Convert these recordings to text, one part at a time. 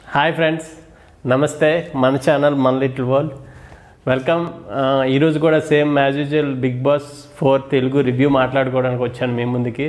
hi friends నమస్తే మన channel మన లిటిల్ వరల్డ్ వెల్కమ్ ఆ, ఈరోజు కూడా same as usual Bigg Boss four Telugu review మాట్లాడుకోవడానికి వచ్చాను మీ ముందుకి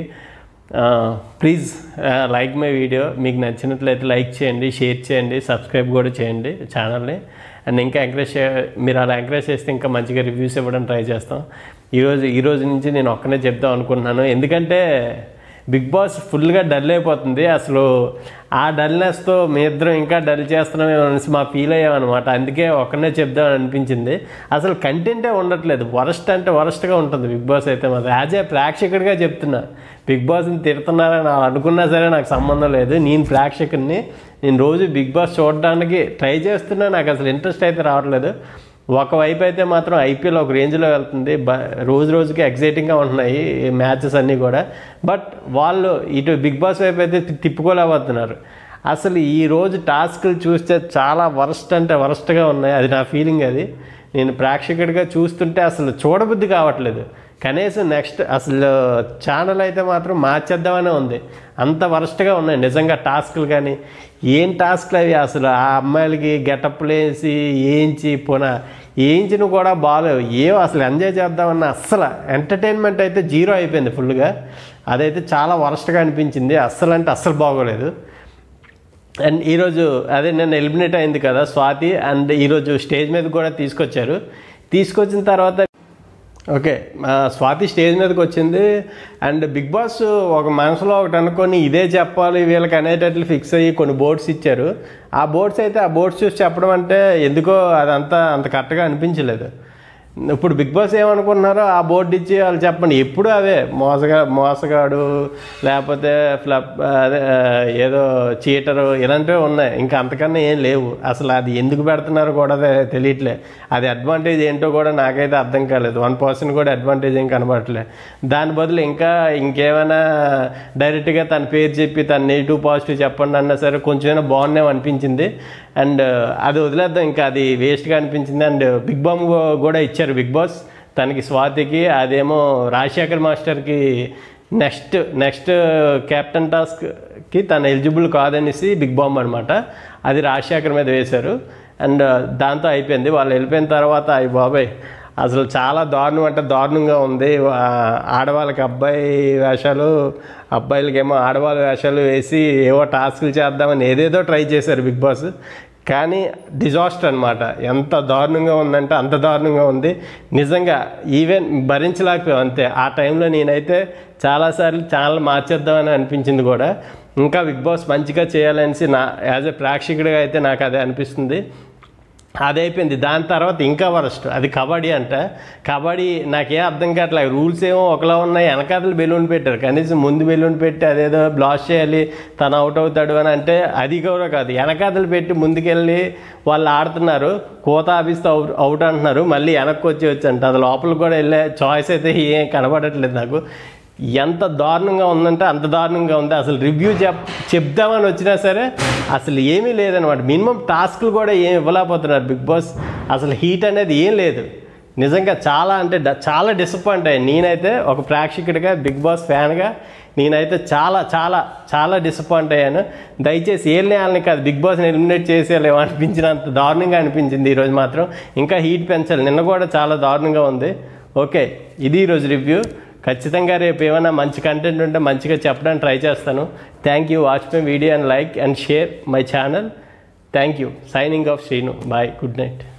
ప్లీజ్ లైక్ మై వీడియో మీకు నచ్చినట్లయితే లైక్ చేయండి షేర్ చేయండి సబ్స్క్రైబ్ కూడా చేయండి ఛానల్ని అండ్ ఇంకా ఎంకరేజ్ చే మీరు అలా ఎంకరేజ్ చేస్తే ఇంకా మంచిగా రివ్యూస్ ఇవ్వడం ట్రై చేస్తాం ఈరోజు ఈ రోజు నుంచి నేను ఒక్కనే చెప్దాం అనుకుంటున్నాను ఎందుకంటే బిగ్ బాస్ ఫుల్గా డల్ అయిపోతుంది అసలు ఆ డల్నెస్తో మీ ఇద్దరం ఇంకా డల్ చేస్తున్నామేమో అనేసి మా ఫీల్ అయ్యామన్నమాట అందుకే ఒక్కనే చెప్దామని అనిపించింది అసలు కంటెంటే ఉండట్లేదు వరస్ట్ అంటే వరస్ట్గా ఉంటుంది బిగ్ బాస్ అయితే మాత్రం యాజ్ ఏ ప్రేక్షకుడిగా చెప్తున్నా బిగ్ బాస్ని తిడుతున్నారని అలా అనుకున్నా సరే నాకు సంబంధం లేదు నేను ప్రేక్షకుడిని నేను రోజు బిగ్ బాస్ చూడడానికి ట్రై చేస్తున్నా నాకు అసలు ఇంట్రెస్ట్ అయితే రావట్లేదు ఒకవైపు అయితే మాత్రం ఐపీఎల్ ఒక రేంజ్లో వెళ్తుంది బ రోజు రోజుకి ఎగ్జైటింగ్గా ఉంటున్నాయి ఈ మ్యాచెస్ అన్నీ కూడా బట్ వాళ్ళు ఇటు బిగ్ బాస్ వైపు అయితే తి- తిప్పుకోలేకపోతున్నారు అసలు ఈ రోజు టాస్క్లు చూస్తే చాలా వరస్ట్ అంటే వరస్ట్గా ఉన్నాయి అది నా ఫీలింగ్ అది నేను ప్రేక్షకుడిగా చూస్తుంటే అసలు చూడబుద్ధి కావట్లేదు కనీసం నెక్స్ట్ అసలు ఛానల్ అయితే మాత్రం మార్చేద్దామనే ఉంది అంత వరస్ట్గా ఉన్నాయి నిజంగా టాస్క్లు కానీ ఏం టాస్క్లు అవి అసలు ఆ అమ్మాయిలకి గెటప్లు వేసి ఏంచి పున ఏంచిన కూడా బాగాలేవు ఏం అసలు ఎంజాయ్ చేద్దామన్న అస్సలు ఎంటర్టైన్మెంట్ అయితే జీరో అయిపోయింది ఫుల్గా అదైతే చాలా వరస్ట్గా అనిపించింది అస్సలు అంటే అస్సలు బాగోలేదు అండ్ ఈరోజు అదే నేను ఎలిమినేట్ అయింది కదా స్వాతి అండ్ ఈరోజు స్టేజ్ మీద కూడా తీసుకొచ్చారు తీసుకొచ్చిన తర్వాత ఓకే ఆ, స్వాతి స్టేజ్ మీదకి వచ్చింది అండ్ బిగ్ బాస్ ఒక మనసులో ఒకటి అనుకొని ఇదే చెప్పాలి వీళ్ళకి అనేటట్లు ఫిక్స్ అయ్యి కొన్ని బోర్డ్స్ ఇచ్చారు ఆ బోర్డ్స్ అయితే ఆ బోర్డ్స్ చూసి చెప్పడం అంటే ఎందుకో అదంతా అంత కరెక్ట్గా అనిపించలేదు ఇప్పుడు బిగ్ బాస్ ఏమనుకుంటున్నారో ఆ బోర్డు ఇచ్చి వాళ్ళు చెప్పండి ఎప్పుడు అదే మోసగా మోసగాడు లేకపోతే ఫ్లప్ అదే ఆ, ఏదో చీటరు ఇలాంటివి ఉన్నాయి ఇంకా అంతకన్నా ఏం లేవు అసలు అది ఎందుకు పెడుతున్నారో కూడా తె- తెలియట్లే అది అడ్వాంటేజ్ ఏంటో కూడా నాకైతే అర్థం కాలేదు వన్ పర్సెంట్ కూడా అడ్వాంటేజ్ ఏం కనబడట్లే దాని బదులు ఇంకా ఇంకేమైనా డైరెక్ట్గా తన పేరు చెప్పి తన నెగిటివ్ పాజిటివ్ చెప్పండి అన్నా సరే కొంచెమైనా బాగున్నాం అనిపించింది అండ్ అది వదిలేద్దాం ఇంకా అది వేస్ట్గా అనిపించింది అండ్ బిగ్ బామ్ కూడా ఇచ్చారు బిగ్ బాస్ తనకి స్వాతికి అదేమో రాజశేఖర్ మాస్టర్కి నెక్స్ట్ నెక్స్ట్ కెప్టెన్ టాస్క్కి తను ఎలిజిబుల్ కాదనేసి బిగ్ బాంబ్ అనమాట అది రాజశేఖర్ మీద వేశారు అండ్ దాంతో అయిపోయింది వాళ్ళు వెళ్ళిపోయిన తర్వాత అయ్యి బాబాయ్ అసలు చాలా దారుణం అంటే దారుణంగా ఉంది ఆ, ఆడవాళ్ళకి అబ్బాయి వేషాలు అబ్బాయిలకేమో ఆడవాళ్ళ వేషాలు వేసి ఏవో టాస్కులు చేద్దామని ఏదేదో ట్రై చేశారు బిగ్ బాస్ కానీ డిజాస్టర్ అనమాట ఎంత దారుణంగా ఉందంటే అంత దారుణంగా ఉంది నిజంగా ఈవెన్ భరించలేకపోయాం అంతే ఆ టైంలో నేనైతే చాలాసార్లు ఛానల్ మార్చేద్దామని అనిపించింది కూడా ఇంకా బిగ్ బాస్ మంచిగా చేయాలనేసి నా యాజ్ ఎ ప్రేక్షకుడిగా అయితే నాకు అదే అనిపిస్తుంది అది అయిపోయింది దాని తర్వాత ఇంకా వరస్ట్ అది కబడ్డీ అంట కబడ్డీ నాకేం అర్థం కావట్లేదు రూల్స్ ఏమో ఒకలా ఉన్నాయి వెనకాతలు బెలూన్ పెట్టారు కనీసం ముందు బెలూన్ పెట్టి అదేదో బ్లాస్ చేయాలి తను అవుట్ అవుతాడు అని అంటే అది కూడా కాదు వెనకాతలు పెట్టి ముందుకెళ్ళి వాళ్ళు ఆడుతున్నారు కోత ఆపిస్తూ అవుట్ అవుట్ అంటున్నారు మళ్ళీ వెనక్కి వచ్చి వచ్చి అంటే అది లోపలికి కూడా వెళ్ళే చాయిస్ అయితే ఏం కనబడట్లేదు నాకు ఎంత దారుణంగా ఉందంటే అంత దారుణంగా ఉంది అసలు రివ్యూ చెప్ చెప్దామని వచ్చినా సరే అసలు ఏమీ లేదనమాట మినిమం టాస్క్లు కూడా ఏం ఇవ్వలేకపోతున్నారు బిగ్ బాస్ అసలు హీట్ అనేది ఏం లేదు నిజంగా చాలా అంటే డ- చాలా డిసప్పాయింట్ అయ్యాను నేనైతే ఒక ప్రేక్షకుడిగా బిగ్ బాస్ ఫ్యాన్గా నేనైతే చాలా చాలా చాలా డిసప్పాయింట్ అయ్యాను దయచేసి ఏం వాళ్ళని కాదు బిగ్ బాస్ని ఎలిమినేట్ చేసేయాలేమో అనిపించినంత దారుణంగా అనిపించింది ఈరోజు మాత్రం ఇంకా హీట్ పెంచాలి నిన్న కూడా చాలా దారుణంగా ఉంది ఓకే ఇది ఈరోజు రివ్యూ ఖచ్చితంగా రేపు ఏమైనా మంచి కంటెంట్ ఉంటే మంచిగా చెప్పడానికి ట్రై చేస్తాను thank you watch my video and like and share my channel thank you signing off Sreenu bye good night